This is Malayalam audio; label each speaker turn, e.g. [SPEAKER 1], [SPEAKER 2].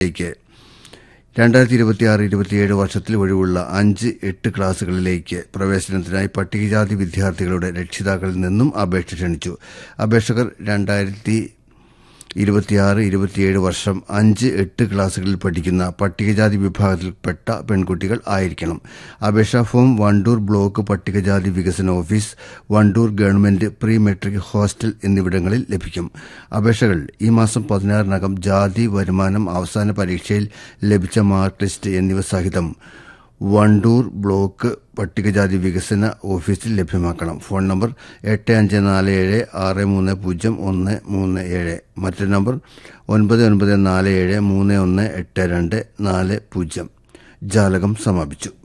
[SPEAKER 1] ലേക്ക് രണ്ടായിരത്തി ഇരുപത്തിയാറ് ഇരുപത്തിയേഴ് വർഷത്തിൽ ഒഴിവുള്ള അഞ്ച് എട്ട് ക്ലാസുകളിലേക്ക് പ്രവേശനത്തിനായി പട്ടികജാതി വിദ്യാർത്ഥികളുടെ രക്ഷിതാക്കളിൽ നിന്നും അപേക്ഷ ക്ഷണിച്ചു അപേക്ഷകർ രണ്ടായിരത്തി ഇരുപത്തിയാറ് ഇരുപത്തിയേഴ് വർഷം അഞ്ച് എട്ട് ക്ലാസുകളിൽ പഠിക്കുന്ന പട്ടികജാതി വിഭാഗത്തിൽപ്പെട്ട പെൺകുട്ടികൾ ആയിരിക്കണം അപേക്ഷാ ഫോം വണ്ടൂർ ബ്ലോക്ക് പട്ടികജാതി വികസന office Wandoor government pre matric hostel എന്നിവിടങ്ങളിൽ ലഭിക്കും അപേക്ഷകൾ ഈ മാസം പതിനാറിനകം ജാതി വരുമാനം അവസാന പരീക്ഷയിൽ ലഭിച്ച മാർക്ക് ലിസ്റ്റ് എന്നിവ സഹിതം വണ്ടൂർ ബ്ലോക്ക് പട്ടികജാതി വികസന ഓഫീസിൽ ലഭ്യമാക്കണം ഫോൺ നമ്പർ എട്ട് അഞ്ച് നാല് ഏഴ് ആറ് മൂന്ന് പൂജ്യം ഒന്ന് മൂന്ന് ഏഴ് മറ്റൊരു നമ്പർ ഒൻപത് ഒൻപത് നാല് ഏഴ് മൂന്ന് ഒന്ന് എട്ട് രണ്ട് നാല് പൂജ്യം ജാലകം സമാപിച്ചു